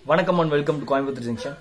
வணக்கம் and welcome to Coimbatore junction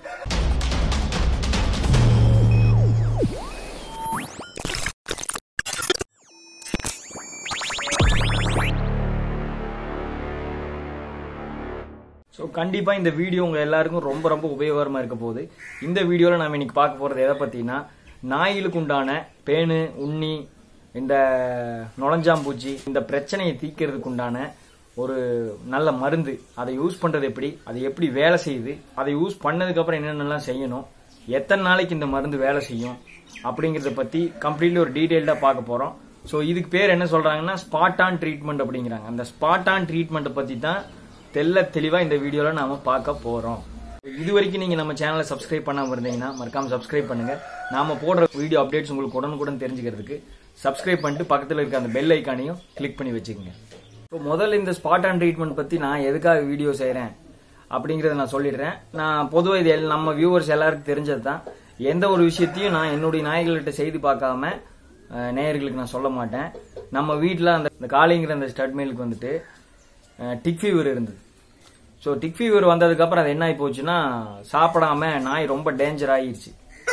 so கண்டிப்பாக இந்த வீடியோ உங்கள் எல்லாருக்கும் ரொம்ப ரொம்ப உபயோகரமாக இருக்க போகுது இந்த வீடியோவில் நம்ம இன்னைக்கு பார்க்க போகிறது எதை பற்றினா நாய்களுக்கு உண்டான பேனு உண்ணி இந்த நுழஞ்சாம்பூச்சி இந்த பிரச்சனையை தீர்க்கறதுக்கு உண்டான ஒரு நல்ல மருந்து அதை யூஸ் பண்ணுறது எப்படி அது எப்படி வேலை செய்யுது அதை யூஸ் பண்ணதுக்கப்புறம் என்னென்னலாம் செய்யணும் எத்தனை நாளைக்கு இந்த மருந்து வேலை செய்யும் அப்படிங்கிறத பற்றி கம்ப்ளீட்லி ஒரு டீட்டெயில்டாக பார்க்க போகிறோம் ஸோ இதுக்கு பேர் என்ன சொல்கிறாங்கன்னா ஸ்பாட் ஆன் ட்ரீட்மெண்ட் அப்படிங்கிறாங்க அந்த ஸ்பாட் ஆன் ட்ரீட்மெண்ட்டை பற்றி தான் தெல்ல தெளிவா இந்த வீடியோல நாம பார்க்க போறோம் இது வரைக்கும் நீங்க நம்ம சேனலை சப்ஸ்கிரைப் பண்ணாம இருந்தீங்கன்னா மறக்காம சப்ஸ்கிரைப் பண்ணுங்க நாம போடுற வீடியோ அப்டேட்ஸ் உங்களுக்கு உடனுக்குடன் தெரிஞ்சுக்கிறதுக்கு சப்ஸ்கிரைப் பண்ணிட்டு பக்கத்துல இருக்க அந்த பெல் ஐக்கானையும் கிளிக் பண்ணி வச்சுக்கோங்க ஸோ முதல்ல இந்த ஸ்பாட் ஆன் ட்ரீட்மெண்ட் பத்தி நான் எதுக்காக வீடியோ செய்றேன் அப்படிங்கறத நான் சொல்லிடுறேன் நான் பொதுவாக இது எல்- நம்ம வியூவர்ஸ் எல்லாருக்கும் தெரிஞ்சது தான் எந்த ஒரு விஷயத்தையும் நான் என்னுடைய நாய்கள்கிட்ட செய்து பார்க்காம அஹ், நேயர்களுக்கு நான் சொல்ல மாட்டேன் நம்ம வீட்டில் அந்த இந்த காளிங்கிற அந்த ஸ்டட் மேலுக்கு வந்துட்டு டிக் ஃபீவர் இருந்தது ஸோ டிக் ஃபீவர் வந்ததுக்கப்புறம் அது என்ன ஆகி போச்சுன்னா சாப்பிடாம நாய் ரொம்ப டேஞ்சர் ஆகிருச்சு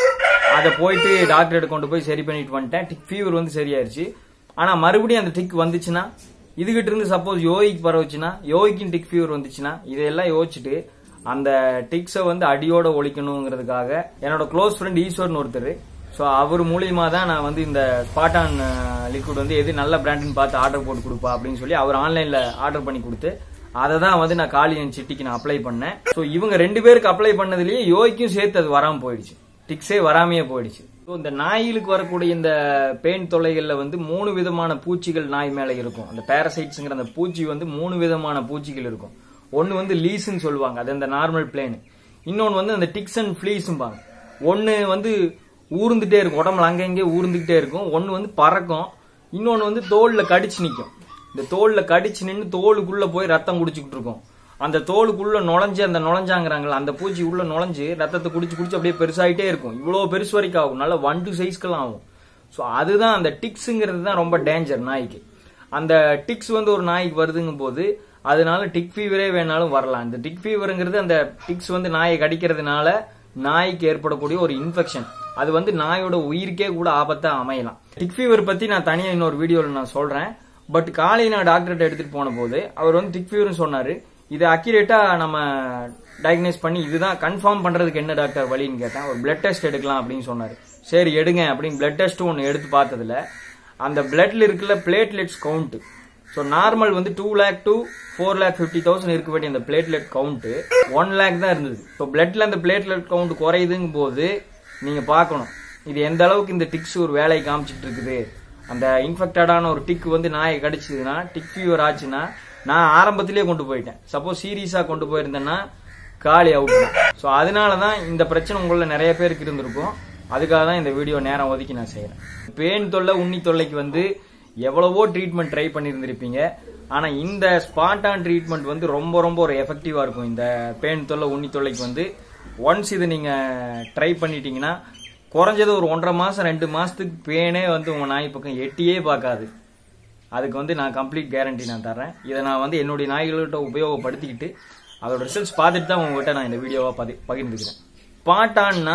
அதை போயிட்டு டாக்டர்கிட்ட கொண்டு போய் சரி பண்ணிட்டு வந்துட்டேன் டிக் ஃபீவர் வந்து சரியாயிருச்சு ஆனால் மறுபடியும் அந்த டிக் வந்துச்சுன்னா இதுகிட்ட இருந்து சப்போஸ் யோகிக்கு பரவுச்சுன்னா யோகிக்கும் டிக் ஃபீவர் வந்துச்சுன்னா இதையெல்லாம் யோசிச்சுட்டு அந்த டிக்ஸை வந்து அடியோட ஒழிக்கணுங்கிறதுக்காக என்னோட க்ளோஸ் ஃப்ரெண்ட் ஈஸ்வர்னு ஒருத்தர் ஸோ அவர் மூலியமா தான் நான் வந்து இந்த ஸ்பாட்டான் லிக்விட் வந்து எது நல்ல பிராண்டுன்னு பார்த்து ஆர்டர் போட்டு கொடுப்பா அப்படின்னு சொல்லி அவர் ஆன்லைன்ல ஆர்டர் பண்ணி கொடுத்து அதை தான் வந்து நான் காளியன் சிட்டிக்கு நான் அப்ளை பண்ணேன் ஸோ இவங்க ரெண்டு பேருக்கு அப்ளை பண்ணதுலயே யோய்க்கும் சேர்த்து அது வராம போயிடுச்சு டிக்ஸே வராமையே போயிடுச்சு ஸோ இந்த நாய்களுக்கு வரக்கூடிய இந்த பெயின் தொல்லைகள்ல வந்து மூணு விதமான பூச்சிகள் நாய் மேல இருக்கும் அந்த பேரசைட்ஸ்ங்கிற அந்த பூச்சி வந்து மூணு விதமான பூச்சிகள் இருக்கும் ஒன்னு வந்து லீஸ்ன்னு சொல்லுவாங்க அது அந்த நார்மல் பிளேன் இன்னொன்னு வந்து அந்த டிக்ஸ் அண்ட் ஃபிளீஸும்பாங்க ஒன்னு வந்து ஊர்ந்துட்டே இருக்கும் உடம்புல அங்கங்கே ஊர்ந்துகிட்டே இருக்கும் ஒன்னு வந்து பறக்கும் இன்னொன்னு வந்து தோல்ல கடிச்சு நிக்கும் இந்த தோல்ல கடிச்சு நின்று தோலுக்குள்ள போய் ரத்தம் குடிச்சுக்கிட்டு இருக்கும் அந்த தோலுக்குள்ள நுழைஞ்சு அந்த நுழைஞ்சாங்கிறாங்களா அந்த பூச்சி உள்ள நுழைஞ்சு ரத்தத்தை குடிச்சு குடிச்சு அப்படியே பெருசாயிட்டே இருக்கும் இவ்வளவு பெருசு வரைக்கும் ஆகும் நல்ல ஒன் டூ சைஸ்க்கெல்லாம் ஆகும் ஸோ அதுதான் அந்த டிக்ஸுங்கிறது தான் ரொம்ப டேஞ்சர் நாய்க்கு அந்த டிக்ஸ் வந்து ஒரு நாய்க்கு வருதுங்கும் போது அதனால டிக் ஃபீவரே வேணாலும் வரலாம் இந்த டிக் ஃபீவருங்கிறது அந்த டிக்ஸ் வந்து நாயை கடிக்கிறதுனால நாய்க்கு ஏற்படக்கூடிய ஒரு இன்ஃபெக்ஷன் அது வந்து நாயோட உயிருக்கே கூட ஆபத்தா அமையலாம் டிக் ஃபீவர் பத்தி நான் தனியா இன்னொரு வீடியோல நான் சொல்றேன் பட் காலை நான் டாக்டர்கிட்ட எடுத்துட்டு போன போது அவர் வந்து டிக் ஃபீவர்னு சொன்னாரு இது அக்யூரேட்டா நம்ம டயக்னைஸ் பண்ணி இதுதான் கன்ஃபார்ம் பண்றதுக்கு என்ன டாக்டர் வழின்னு கேட்டேன் ஒரு பிளட் டெஸ்ட் எடுக்கலாம் அப்படின்னு சொன்னாரு சரி எடுங்க அப்படின்னு பிளட் டெஸ்ட் ஒன்று எடுத்து பார்த்ததுல அந்த பிளட்ல இருக்கிற பிளேட்லெட்ஸ் கவுண்ட் ஸோ நார்மல் வந்து two lakh to four lakh fifty thousand இருக்க வேண்டிய அந்த பிளேட்லெட் கவுண்ட் ஒன் லேக் தான் இருந்தது இப்போ பிளட்ல அந்த பிளேட்லெட் கவுண்ட் குறையுதுங்கும் போது நீங்க பார்க்கணும் இது எந்த அளவுக்கு இந்த டிக்ஸ் ஒரு வேலையை காமிச்சிட்டு இருக்குது அந்த இன்ஃபெக்டடான ஒரு டிக் வந்து நாயை கடிச்சதுன்னா டிக் ஃபீவர் ஆச்சுன்னா நான் ஆரம்பத்திலேயே கொண்டு போயிட்டேன் சப்போஸ் சீரியஸா கொண்டு போயிருந்தேன்னா காலி அவுட் ஸோ அதனால தான் இந்த பிரச்சனை உங்கள நிறைய பேருக்கு இருந்திருக்கும் அதுக்காக தான் இந்த வீடியோ நேரம் ஒதுக்கி நான் செய்யறேன் பேன் தொல்லை உண்ணி தொல்லைக்கு வந்து எவ்வளவோ ட்ரீட்மெண்ட் ட்ரை பண்ணியிருந்திருப்பீங்க ஆனா இந்த ஸ்பாட் ஆன் ட்ரீட்மெண்ட் வந்து ரொம்ப ரொம்ப ஒரு எஃபெக்டிவா இருக்கும் இந்த பேன் தொல்லை உண்ணி தொல்லைக்கு வந்து ஒன்ஸ் இதை நீங்க ட்ரை பண்ணிட்டீங்கன்னா குறைஞ்சது ஒரு ஒன்றரை மாசம் ரெண்டு மாசத்துக்கு பேனே வந்து உங்க நாய் பக்கம் எட்டியே பார்க்காது அதுக்கு வந்து நான் கம்ப்ளீட் கேரண்டி நான் தரேன் இதை நான் வந்து என்னுடைய நாய்கள்கிட்ட உபயோகப்படுத்திக்கிட்டு அதோட ரிசல்ட்ஸ் பார்த்துட்டு தான் உங்ககிட்ட நான் இந்த வீடியோவா பதி பகிர்ந்துக்கிறேன் ஸ்பாட்டான்னா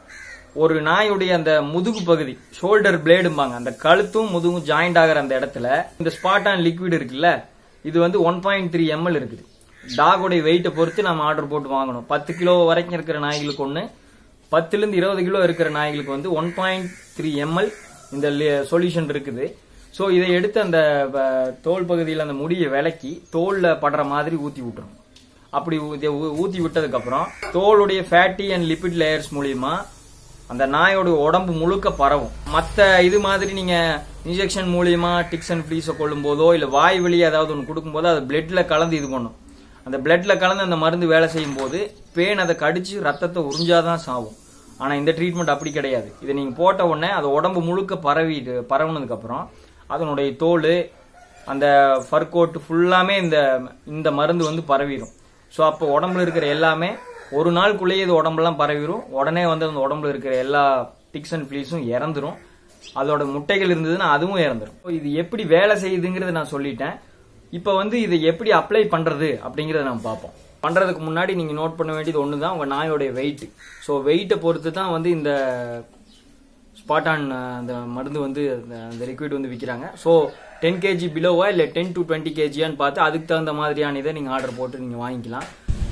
ஒரு நாயுடைய அந்த முதுகு பகுதி ஷோல்டர் பிளேடும்பாங்க அந்த கழுத்தும் முதுகும் ஜாயிண்ட் ஆகிற அந்த இடத்துல இந்த ஸ்பாட்டான் லிக்விட் இருக்குல்ல இது வந்து ஒன் பாயிண்ட் த்ரீ எம்எல் இருக்குது டாகோடைய வெயிட்டை பொறுத்து நம்ம ஆர்டர் போட்டு வாங்கணும் பத்து கிலோ வரைக்கும் இருக்கிற நாய்களுக்கு ஒன்று பத்துலேருந்து இருபது கிலோ இருக்கிற நாய்களுக்கு வந்து ஒன் பாயிண்ட் த்ரீ எம்எல் இந்த சொல்யூஷன் இருக்குது ஸோ இதை எடுத்து அந்த அஹ், தோல் பகுதியில் அந்த முடியை விலக்கி தோல்ல படுற மாதிரி ஊற்றி விட்டுரும் அப்படி இதை ஊ- ஊத்தி விட்டதுக்கு அப்புறம் தோலுடைய ஃபேட்டி அண்ட் லிபிட் லேயர்ஸ் மூலியமா அந்த நாயோட உடம்பு முழுக்க பரவும் மத்த இது மாதிரி நீங்க இன்ஜெக்ஷன் மூலியமா டிக்ஸ் அண்ட் ஃபிளீஸை கொள்ளும் போதோ இல்ல வாய் வழியா ஏதாவது ஒன்று கொடுக்கும்போது அது பிளட்ல கலந்து இது பண்ணும் அந்த பிளட்ல கலந்து அந்த மருந்து வேலை செய்யும் போது பேன் அதை கடிச்சு ரத்தத்தை உறிஞ்சாதான் சாவும் ஆனா இந்த ட்ரீட்மெண்ட் அப்படி கிடையாது இதை நீங்க போட்ட உடனே அது உடம்பு முழுக்க பரவிட்டு பரவுனதுக்கு அப்புறம் அதனுடைய தோல் அந்த ஃபர் கோட் ஃபுல்லாமே இந்த இந்த மருந்து வந்து பரவிடும் ஸோ அப்போ உடம்புல இருக்கிற எல்லாமே ஒரு நாளுக்குள்ளேயே இது உடம்பெல்லாம் பரவிடும் உடனே வந்து அந்த உடம்புல இருக்கிற எல்லா டிக்ஸ் அண்ட் ஃபிளீஸும் இறந்துரும் அதோட முட்டைகள் இருந்ததுன்னா அதுவும் இறந்துரும் So, இது எப்படி வேலை செய்யுதுங்கிறத நான் சொல்லிட்டேன் இப்போ வந்து இதை எப்படி அப்ளை பண்றது அப்படிங்கறத நம்ம பார்ப்போம் பண்ணுறதுக்கு முன்னாடி நீங்கள் நோட் பண்ண வேண்டியது ஒன்று தான் உங்கள் நாயோடைய வெயிட் ஸோ வெயிட்டை பொறுத்து தான் வந்து இந்த ஸ்பாட்டான் அந்த மருந்து வந்து அந்த- அந்த லிக்விட் வந்து விற்கிறாங்க ஸோ டென் கேஜி பிலோவா இல்லை டென் டு டுவெண்ட்டி கேஜியான்னு பார்த்து அதுக்கு தகுந்த மாதிரியான இதை நீங்கள் ஆர்டர் போட்டு நீங்கள் வாங்கிக்கலாம்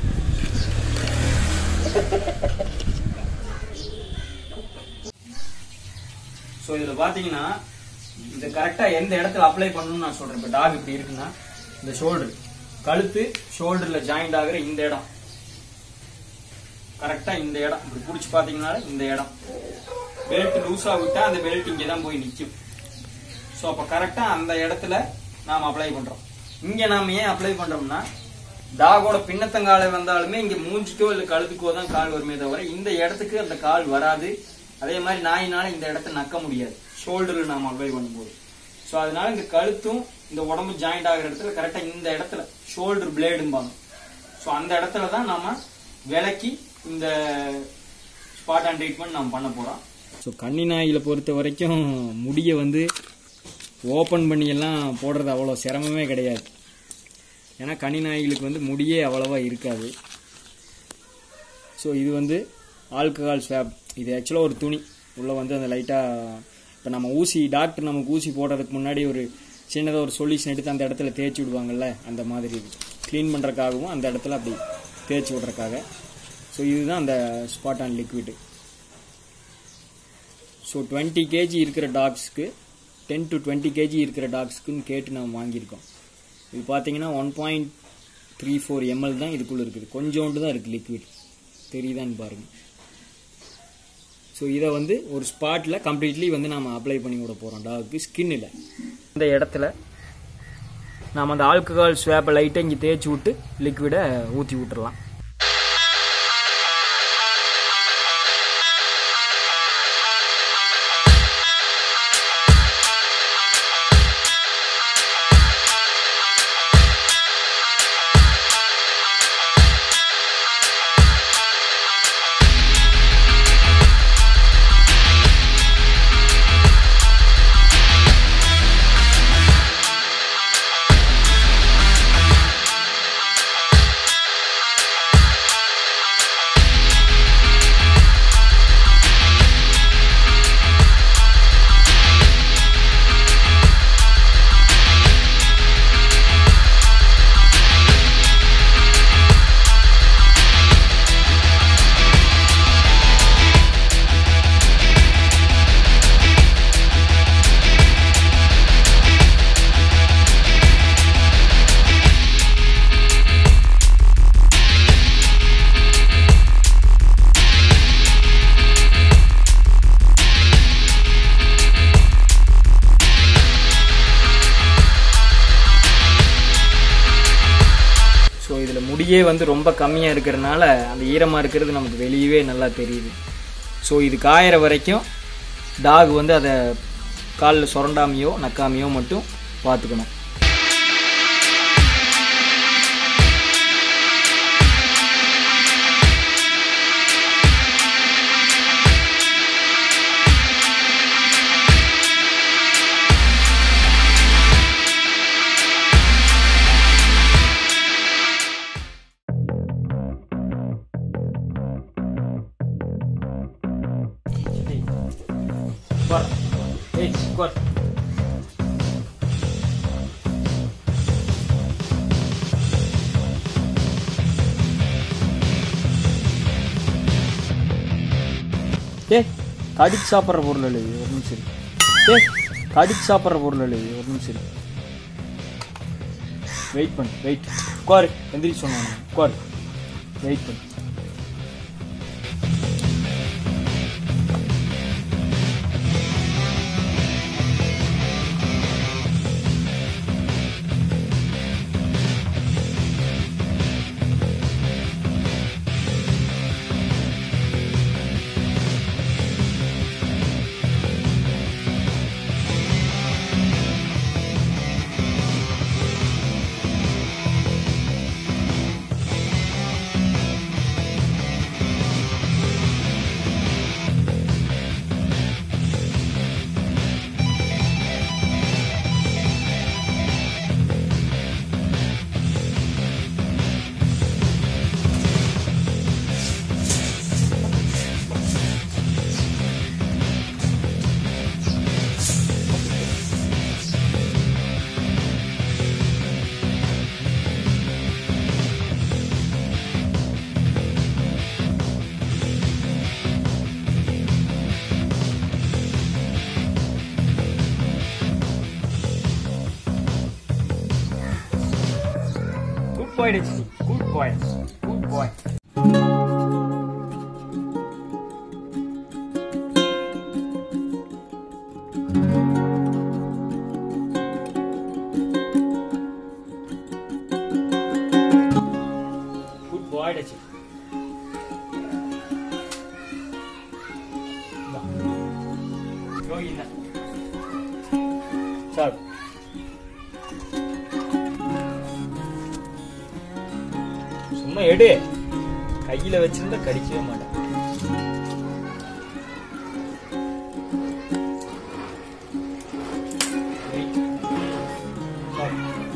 ஸோ இதில் பார்த்தீங்கன்னா இது கரெக்டாக எந்த இடத்துல அப்ளை பண்ணணும்னு நான் சொல்கிறேன் இப்போ டாக் இப்படி இருக்குன்னா இந்த ஷோல்டர் கழுத்து ஷோல்டரில் ஜாயிண்ட் ஆகுற இந்த இடம் கரெக்டாக இந்த இடம் இப்படி பிடிச்சி பார்த்தீங்கன்னா இந்த இடம் பெல்ட் லூஸாக விட்டா அந்த பெல்ட் இங்கே தான் போய் நிற்கும் ஸோ அப்போ கரெக்டாக அந்த இடத்துல நாம் அப்ளை பண்ணுறோம் இங்கே நாம் ஏன் அப்ளை பண்ணுறோம்னா டாகோட பின்னத்தங்காலை வந்தாலுமே இங்கே மூஞ்சிக்கோ இல்லை கழுத்துக்கோ தான் கால் வருமே தவிர இந்த இடத்துக்கு அந்த கால் வராது அதே மாதிரி நாயினால இந்த இடத்த நக்க முடியாது ஷோல்டரில் நாம் அப்ளை பண்ணும்போது ஸோ அதனால இந்த கழுத்தும் இந்த உடம்பு ஜாயிண்ட் ஆகிற இடத்துல கரெக்டாக இந்த இடத்துல ஷோல்டர் பிளேடும்பாங்க ஸோ அந்த இடத்துல தான் நாம விலக்கி இந்த ஸ்பாட் அண்ட் ட்ரீட்மெண்ட் நாம் பண்ண போகிறோம் ஸோ கன்னி நாயில பொறுத்த வரைக்கும் முடியை வந்து ஓப்பன் பண்ணி எல்லாம் போடுறது அவ்வளோ சிரமமே கிடையாது ஏன்னா கன்னி நாய்களுக்கு வந்து முடியே அவ்வளவா இருக்காது ஸோ இது வந்து ஆல்கஹால் ஸ்வாப் இது ஆக்சுவலாக ஒரு துணி உள்ளே வந்து அந்த லைட்டாக இப்போ நம்ம ஊசி டாக்டர் நமக்கு ஊசி போடுறதுக்கு முன்னாடி ஒரு சின்னதாக ஒரு சொல்யூஷன் எடுத்து அந்த இடத்துல தேய்ச்சி விடுவாங்கல்ல அந்த மாதிரி இது க்ளீன் பண்ணுறக்காகவும் அந்த இடத்துல அப்படி தேய்ச்சி விட்றக்காக ஸோ இதுதான் அந்த spot on liquid so twenty KG இருக்கிற டாக்ஸ்க்கு டென் டு டுவெண்ட்டி கேஜி இருக்கிற டாக்ஸ்க்குன்னு கேட்டு நம்ம வாங்கியிருக்கோம் இது பார்த்தீங்கன்னா one point three four ML தான் இதுக்குள்ளே இருக்குது கொஞ்சோண்டு தான் இருக்குது லிக்விட் தெரியுதான்னு பாருங்கள் ஸோ இதை வந்து ஒரு ஸ்பாட்டில் கம்ப்ளீட்லி வந்து நாம் அப்ளை பண்ணி விட போகிறோம் டாக்கு ஸ்கின்னில் இந்த இடத்துல நாம் அந்த ஆல்கஹால் ஸ்வாப்பை லைட்டை இங்கே தேய்ச்சி விட்டு லிக்விடை ஊற்றி விட்டுறலாம் ஸோ இதில் முடியே வந்து ரொம்ப கம்மியாக இருக்கிறனால அந்த ஈரமாக இருக்கிறது நமக்கு வெளியவே நல்லா தெரியுது ஸோ இது காயிற வரைக்கும் டாக் வந்து அதை காலில் சுரண்டாமையோ நக்காமையோ மட்டும் பார்த்துக்கணும் Ugar. Hey, ugar. ஏ கடிச்சு சாப்பிட்ற பொருள் இல்லை இது, ஒரு நிமிஷம் இரு. ஏ கடிச்சு சாப்பிட்ற பொருள் இல்லை இது, ஒரு நிமிஷம் இரு. வெயிட் பண்ணு வெயிட் உட்காரு எந்திரிச்சு சொன்னாங்க உட்காரு வெயிட் பண்ணு boy Dutchie good boy good boy good boy Dutchie Yogi இந்த சார் சும்மா எடு கையில வச்சிருந்தா கடிக்கவே மாட்டேன் Wait. Stop.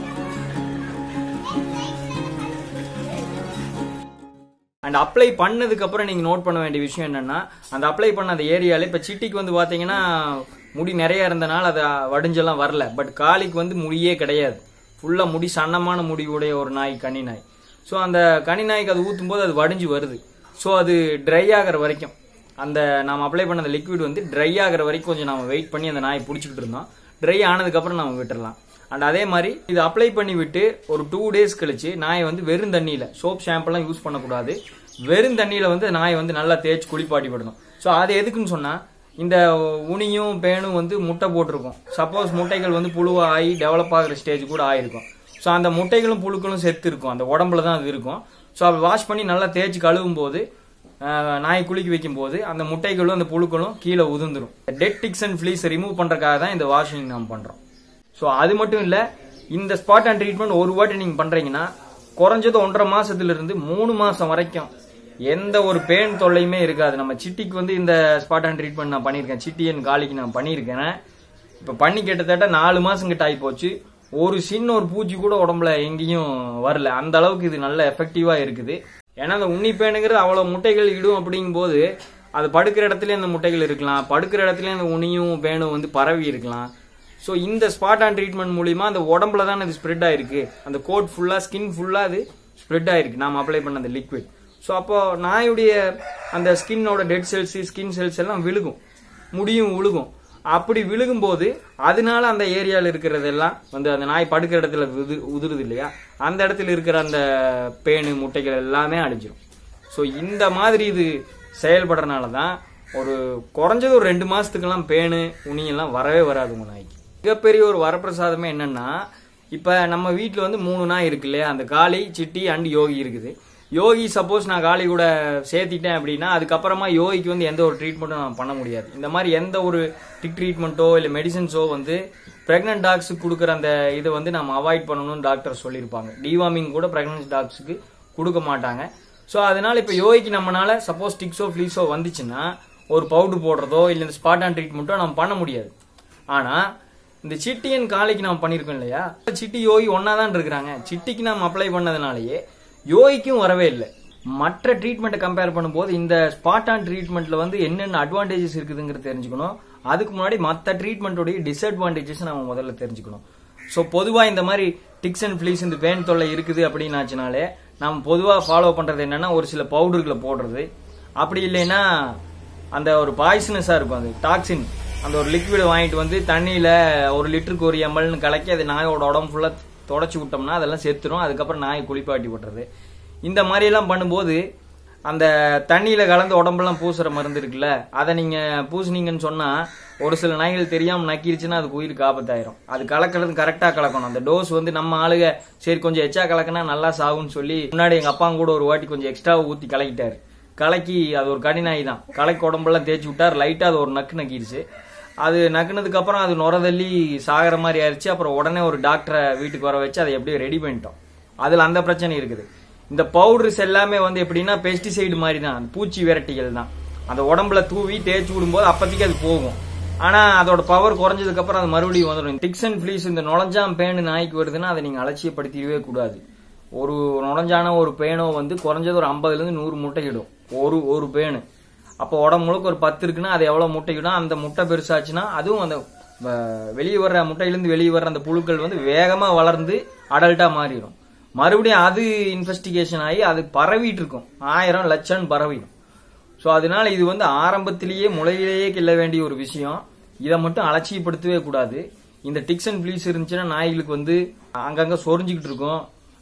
அண்ட் அப்ளை பண்ணதுக்கு அப்புறம் நீங்க நோட் பண்ண வேண்டிய விஷயம் என்னன்னா அந்த அப்ளை பண்ண அந்த ஏரியால இப்ப சிட்டிக்கு வந்து பாத்தீங்கன்னா முடி நிறைய இருந்தனால அது வடிஞ்செல்லாம் வரல பட் காலிக்கு வந்து முடியே கிடையாது ஃபுல்லா முடி சன்னமான முடிவுடைய ஒரு நாய் கனி நாய் ஸோ அந்த கனி நாய்க்கு அது ஊற்றும் போது அது வடிஞ்சு வருது ஸோ அது ட்ரை ஆகிற வரைக்கும் அந்த நாம் அப்ளை பண்ண அந்த லிக்விட் வந்து ட்ரை ஆகிற வரைக்கும் கொஞ்சம் நம்ம வெயிட் பண்ணி அந்த நாயை பிடிச்சிக்கிட்டு இருந்தோம் ட்ரை ஆனதுக்கப்புறம் நம்ம விட்டுறலாம் அண்ட் அதே மாதிரி இது அப்ளை பண்ணி விட்டு ஒரு டூ டேஸ் கழிச்சு நாயை வந்து வெறும் தண்ணியில் சோப் ஷாம்பெல்லாம் யூஸ் பண்ணக்கூடாது வெறும் தண்ணியில் வந்து நாயை வந்து நல்லா தேய்ச்சி குளிப்பாட்டி விடணும் ஸோ அது எதுக்குன்னு சொன்னால் இந்த உனியும் பேனும் வந்து முட்டை போட்டிருக்கும் சப்போஸ் முட்டைகள் வந்து புழுவாகி டெவலப் ஆகிற ஸ்டேஜ் கூட ஆயிருக்கும் ஸோ அந்த முட்டைகளும் புழுக்களும் செத்து இருக்கும் அந்த உடம்புல தான் அது இருக்கும் ஸோ அதை வாஷ் பண்ணி நல்லா தேய்ச்சி கழுவும் போது ஆஹ், நாய் குளிக்க வைக்கும் போது அந்த முட்டைகளும் அந்த புழுக்களும் கீழே உதிர்ந்துரும் dead ticks and fleas remove பண்றதுக்காக தான் இந்த வாஷிங் நாம் பண்றோம் ஸோ அது மட்டும் இல்ல இந்த ஸ்பாட் அண்ட் ட்ரீட்மெண்ட் ஒரு வாட்டி நீங்க பண்றீங்கன்னா குறைஞ்சது ஒன்றரை மாசத்துல இருந்து மூணு மாசம் வரைக்கும் எந்த ஒரு பேன் தொல்லையுமே இருக்காது நம்ம சிட்டிக்கு வந்து இந்த ஸ்பாட் அண்ட் ட்ரீட்மெண்ட் நான் பண்ணியிருக்கேன் சிட்டி அண்ட் காலிக்கு நான் பண்ணியிருக்கேன் இப்ப பண்ணி கிட்டத்தட்ட நாலு மாசம் கிட்ட ஆகி போச்சு ஒரு சின்ன ஒரு பூச்சி கூட உடம்புல எங்கேயும் வரல அந்த அளவுக்கு இது நல்ல எஃபெக்டிவா இருக்குது ஏன்னா அந்த உண்ணி பேனுங்கிறது அவ்வளவு முட்டைகள் இடும் அப்படிங்கும்போது அது படுக்கிற இடத்துல அந்த முட்டைகள் இருக்கலாம் படுக்கிற இடத்துல அந்த உனியும் பேனும் வந்து பரவி இருக்கலாம் ஸோ இந்த ஸ்பாட் ஆன் ட்ரீட்மெண்ட் மூலியமா அந்த உடம்புல தான் அது ஸ்ப்ரெட் ஆயிருக்கு அந்த கோட் ஃபுல்லா ஸ்கின் ஃபுல்லா அது ஸ்ப்ரெட் ஆயிருக்கு நாம அப்ளை பண்ண அந்த லிக்விட் ஸோ அப்போ நாயுடைய அந்த ஸ்கின்னோட டெட் செல்ஸ் ஸ்கின் செல்ஸ் எல்லாம் விழுகும் முடியும் விழுகும் அப்படி விழுகும்போது அதனால அந்த ஏரியாவில் இருக்கிறதெல்லாம் வந்து அந்த நாய் படுக்கிற இடத்துல உது உதிருது இல்லையா அந்த இடத்துல இருக்கிற அந்த பேனு முட்டைகள் எல்லாமே அழிஞ்சிரும் ஸோ இந்த மாதிரி இது செயல்படுறதுனால தான் ஒரு குறைஞ்சது ஒரு ரெண்டு மாசத்துக்கெல்லாம் பேனு உனியெல்லாம் வரவே வராது உங்க நாய்க்கு மிகப்பெரிய ஒரு வரப்பிரசாதமே என்னன்னா இப்ப நம்ம வீட்டில் வந்து மூணு நாய் இருக்கு இல்லையா அந்த காளி சிட்டி அண்ட் யோகி இருக்குது யோகி சப்போஸ் நான் காளி கூட சேர்த்திட்டேன் அப்படின்னா அதுக்கப்புறமா யோகிக்கு வந்து எந்த ஒரு ட்ரீட்மெண்ட்டும் நான் பண்ண முடியாது இந்த மாதிரி எந்த ஒரு டிக் ட்ரீட்மெண்ட்டோ இல்லை மெடிசன்ஸோ வந்து பிரெக்னன்ட் டாக்ஸுக்கு கொடுக்குற அந்த இதை வந்து நம்ம அவாய்ட் பண்ணணும்னு டாக்டர் சொல்லியிருப்பாங்க டிவார்மிங் கூட பிரெக்னன்ட் டாக்ஸுக்கு கொடுக்க மாட்டாங்க ஸோ அதனால இப்போ யோகிக்கு நம்மனால சப்போஸ் டிக்ஸோ ஃப்ளீஸோ வந்துச்சுன்னா ஒரு பவுடர் போடுறதோ இல்லை இந்த ஸ்பாட் ஆன் ட்ரீட்மெண்ட்டோ நம்ம பண்ண முடியாது ஆனா இந்த சிட்டியன் காலைக்கு நாம் பண்ணியிருக்கோம் இல்லையா சிட்டி யோகி ஒன்னா தான் இருக்கிறாங்க சிட்டிக்கு நாம் அப்ளை பண்ணதுனாலயே யோகிக்கும் வரவே இல்லை மற்ற ட்ரீட்மெண்ட்டை கம்பேர் பண்ணும்போது இந்த ஸ்பாட் ஆன் ட்ரீட்மெண்ட்ல வந்து என்னென்ன அட்வான்டேஜஸ் இருக்குதுங்கிறது தெரிஞ்சுக்கணும் அதுக்கு முன்னாடி மற்ற ட்ரீட்மெண்ட்டோடைய டிஸ்அட்வான்டேஜஸ் நம்ம முதல்ல தெரிஞ்சுக்கணும் ஸோ பொதுவாக இந்த மாதிரி டிக்ஸ் அண்ட் ஃபிளீஸ் இந்த பேன் தொல்லை இருக்குது அப்படின்னாச்சுனாலே நம்ம பொதுவாக ஃபாலோ பண்றது என்னன்னா ஒரு சில பவுடர்களை போடுறது அப்படி இல்லைன்னா அந்த ஒரு பாய்சனஸா இருக்கும் அது டாக்ஸின் அந்த ஒரு லிக்விட் வாங்கிட்டு வந்து தண்ணியில ஒரு லிட்டருக்கு ஒரு எம்எல்னு கலக்கி அது நாயோட உடம்பு ஃபுல்லா தொடச்சி விட்டோம்னா அதெல்லாம் செத்துரும் அதுக்கப்புறம் நாயை குளிப்பாட்டி விட்டுறது இந்த மாதிரி எல்லாம் பண்ணும்போது அந்த தண்ணியில கலந்து உடம்பெல்லாம் பூசுற மருந்து இருக்குல்ல அதை நீங்க பூசுனீங்கன்னு சொன்னா ஒரு சில நாய்கள் தெரியாம நக்கிருச்சுன்னா அதுக்கு உயிருக்கு ஆபத்தாயிரும் அது கலக்கிறது கரெக்டா கலக்கணும் அந்த டோஸ் வந்து நம்ம ஆளுக சரி கொஞ்சம் எச்சா கலக்கினா நல்லா சாகும்னு சொல்லி முன்னாடி எங்க அப்பா கூட ஒரு வாட்டி கொஞ்சம் எக்ஸ்ட்ரா ஊத்தி கலக்கிட்டாரு கலக்கி அது ஒரு கடிநாய் தான் கலக்கி உடம்பெல்லாம் தேய்ச்சி விட்டார் லைட்டா அது ஒரு நக்கு நக்கிருச்சு அது நக்குனதுக்கு அப்புறம் அது நுரதள்ளி சாகிற மாதிரி ஆயிருச்சு அப்புறம் உடனே ஒரு டாக்டரை வீட்டுக்கு வர வச்சு அதை எப்படியோ ரெடி பண்ணிட்டோம் அதுல அந்த பிரச்சனை இருக்குது இந்த பவுடர்ஸ் எல்லாமே வந்து எப்படின்னா பெஸ்டிசைடு மாதிரி தான் அந்த பூச்சி விரட்டிகள் தான் அந்த உடம்புல தூவி தேய்ச்சி விடும்போது அப்போதைக்கு அது போகும் ஆனா அதோட பவர் குறைஞ்சதுக்கு அப்புறம் அது மறுபடியும் வந்துடும் டிக்ஸ் அண்ட் ஃபிளீஸ் இந்த நுழைஞ்சாம் பேனு நாய்க்கு வருதுன்னா அதை நீங்க அலட்சியப்படுத்திடவே கூடாது ஒரு நுழைஞ்சான ஒரு பேனோ வந்து குறைஞ்சது ஒரு ஐம்பதுல இருந்து நூறு முட்டை இடும் ஒரு ஒரு பேனு அப்போ உடம்பு முழுக்க ஒரு பத்து இருக்குன்னா அது எவ்வளவு முட்டை இடும் அந்த முட்டை பெருசாச்சுன்னா அதுவும் அந்த வ- வெளியே வர்ற முட்டையிலிருந்து வெளியே வர்ற அந்த புழுக்கள் வந்து வேகமா வளர்ந்து அடல்ட்டா மாறிடும் மறுபடியும் அது இன்வெஸ்டிகேஷன் ஆகி அது பரவிட்டு இருக்கும் ஆயிரம் லட்சம் பரவிடும் ஸோ அதனால இது வந்து ஆரம்பத்திலேயே முளையிலேயே கிள்ள வேண்டிய ஒரு விஷயம் இதை மட்டும் அலட்சியப்படுத்தவே கூடாது இந்த டிக்ஸ் அண்ட் ப்ளீஸ் இருந்துச்சுன்னா நாய்களுக்கு வந்து அங்கங்க சொரிஞ்சுக்கிட்டு இருக்கும்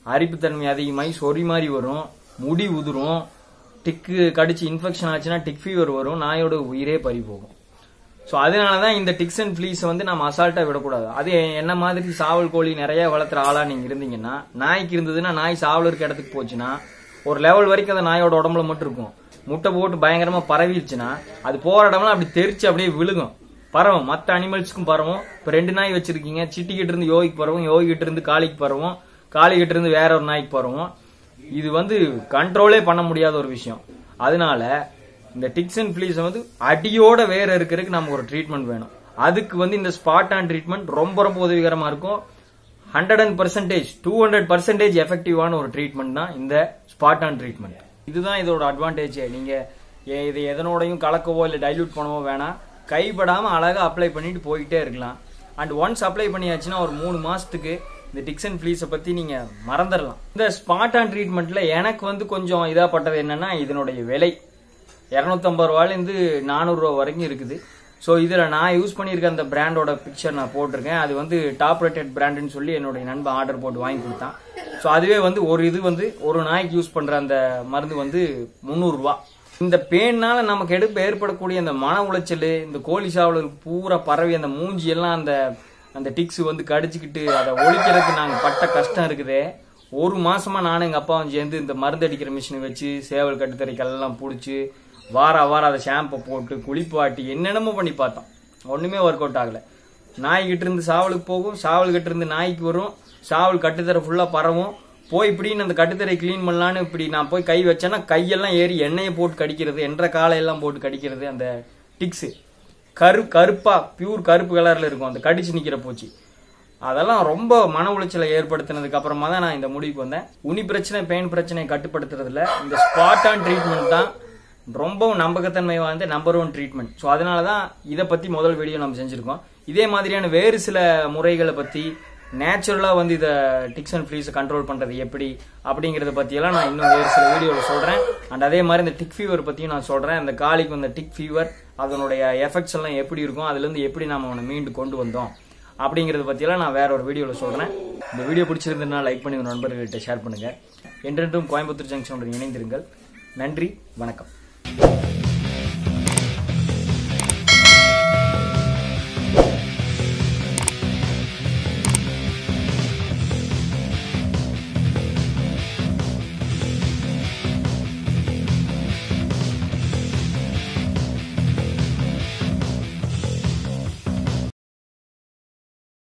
அரிப்புத்தன்மை அதிகமாகி சொறி மாதிரி வரும் முடி உதிரும் டிக்கு கடிச்சு இன்ஃபெக்ஷன் ஆச்சுன்னா டிக் ஃபீவர் வரும் நாயோட உயிரே பறி போகும் ஸோ அதனால தான் இந்த டிக்ஸ் அண்ட் ஃப்ளீஸை வந்து நம்ம அசால்ட்டாக விடக்கூடாது அது என்ன மாதிரி சாவல் கோழி நிறைய வளர்த்துற ஆளா நீங்கள் இருந்தீங்கன்னா நாய்க்கு இருந்ததுன்னா நாய் சாவல் இருக்க இடத்துக்கு போச்சுன்னா ஒரு லெவல் வரைக்கும் அந்த நாயோட உடம்புல மட்டும் இருக்கும் முட்டை போட்டு பயங்கரமாக பரவிடுச்சுன்னா அது போகிற இடம்லாம் அப்படி தெரிச்சு அப்படியே விழுகும் பரவும் மற்ற அனிமல்ஸ்க்கும் பரவும் இப்போ ரெண்டு நாய் வச்சிருக்கீங்க சிட்டிக்கிட்ட இருந்து யோகிக்கு பரவும் யோகிக்கிட்ட இருந்து காளிக்கு பரவும் காளிக்கிட்ட இருந்து வேற ஒரு நாய்க்கு பரவும் இது வந்து கண்ட்ரோலே பண்ண முடியாத ஒரு விஷயம் அதனால இந்த டிக்ஸ் அண்ட் ஃபிளீஸ் வந்து அடியோட வேற இருக்கிறதுக்கு நம்ம ஒரு ட்ரீட்மெண்ட் வேணும் அதுக்கு வந்து இந்த ஸ்பாட் ஆன் ட்ரீட்மெண்ட் ரொம்ப ரொம்ப உதவிகரமா இருக்கும் hundred and percentage to hundred percentage எஃபெக்டிவான ஒரு ட்ரீட்மெண்ட் தான் இந்த ஸ்பாட் ஆன் ட்ரீட்மெண்ட் இதுதான் இதோட அட்வான்டேஜ் நீங்க எ- இது எதனோடையும் கலக்கவோ இல்லை டைல்யூட் பண்ணவோ வேணாம் கைப்படாம அழகா அப்ளை பண்ணிட்டு போயிட்டே இருக்கலாம் அண்ட் ஒன்ஸ் அப்ளை பண்ணியாச்சுன்னா ஒரு மூணு மாசத்துக்கு இந்த டிக்ஸ் அண்ட் ஃபிளீஸை பத்தி நீங்க மறந்துடலாம் இந்த ஸ்பாட் ஆன் ட்ரீட்மெண்ட்ல எனக்கு வந்து கொஞ்சம் இதாப்பட்டது என்னன்னா இதனுடைய விலை இரநூத்தம்பது ரூபாயிலேருந்து நானூறுரூவா வரைக்கும் இருக்குது ஸோ இதில் நான் யூஸ் பண்ணியிருக்க அந்த பிராண்டோட பிக்சர் நான் போட்டிருக்கேன் அது வந்து டாப் ரேட்டட் பிராண்டுன்னு சொல்லி என்னுடைய நண்பன் ஆர்டர் போட்டு வாங்கி கொடுத்தான் ஸோ அதுவே வந்து ஒரு இது வந்து ஒரு நாய்க்கு யூஸ் பண்ணுற அந்த மருந்து வந்து முந்நூறுரூவா இந்த பேன்னால நமக்கு எடுப்பு ஏற்படக்கூடிய அந்த மன உளைச்சல் இந்த கோழி சாவலுக்கு பூரா பரவி அந்த மூஞ்சி எல்லாம் அந்த அந்த டிக்ஸ் வந்து கடிச்சுக்கிட்டு அதை ஒழிக்கிறதுக்கு நாங்கள் பட்ட கஷ்டம் இருக்குதே ஒரு மாசமா நானும் எங்க அப்பாவும் சேர்ந்து இந்த மருந்து அடிக்கிற மிஷினை வச்சு சேவல் கட்டுத்தரைக்கெல்லாம் பிடிச்சி வார வாரம் அதை ஷாம்பை போட்டு குளிப்பாட்டி என்னென்னமோ பண்ணி பார்த்தோம் ஒண்ணுமே ஒர்க் அவுட் ஆகல நாய்கிட்ட இருந்து சாவலுக்கு போகும் சாவல் கிட்ட இருந்து நாய்க்கு வரும் சாவல் கட்டுத்தரை ஃபுல்லா பரவும் போய் இப்படின்னு அந்த கட்டுத்தரை க்ளீன் பண்ணலான்னு இப்படி நான் போய் கை வச்சேன்னா கையெல்லாம் ஏறி எண்ணெயை போட்டு கடிக்கிறது என்ற காலையெல்லாம் போட்டு கடிக்கிறது அந்த டிக்ஸு கரு கருப்பா பியூர் கருப்பு கலர்ல இருக்கும் அந்த கடிச்சு நிக்கிற பூச்சி அதெல்லாம் ரொம்ப மன உளைச்சலை ஏற்படுத்தினதுக்கு அப்புறமா தான் நான் இந்த முடிவுக்கு வந்தேன் உனி பிரச்சனை பெயின் பிரச்சனையை கட்டுப்படுத்துறதுல இந்த ஸ்பாட் ஆன் ட்ரீட்மெண்ட் தான் ரொம்பவும் நம்பகத்தன்மை வாய்ந்த நம்பர் ஒன் ட்ரீட்மெண்ட் ஸோ அதனால தான் இதை பத்தி முதல் வீடியோ நம்ம செஞ்சிருக்கோம் இதே மாதிரியான வேறு சில முறைகளை பத்தி நேச்சுரலா வந்து இதை டிக்ஸ் அண்ட் ஃப்ளீஸை கண்ட்ரோல் பண்றது எப்படி அப்படிங்கறத பத்தியெல்லாம் நான் இன்னும் வேறு சில வீடியோவில் சொல்றேன் அண்ட் அதே மாதிரி இந்த டிக் ஃபீவர் பத்தியும் நான் சொல்றேன் இந்த காலிக்கு வந்த டிக் ஃபீவர் அதனுடைய எஃபெக்ட்ஸ் எல்லாம் எப்படி இருக்கும் அதுல இருந்து எப்படி நாம அவனை மீண்டு கொண்டு வந்தோம் அப்படிங்கறத பத்தியெல்லாம் நான் வேற ஒரு வீடியோவில் சொல்றேன் இந்த வீடியோ பிடிச்சிருந்ததுன்னா லைக் பண்ணி உங்க நண்பர்கள்ட்ட ஷேர் பண்ணுங்க என்றென்றும் கோயம்புத்தூர் ஜங்ஷனுடன் இணைந்திருங்கள் நன்றி வணக்கம்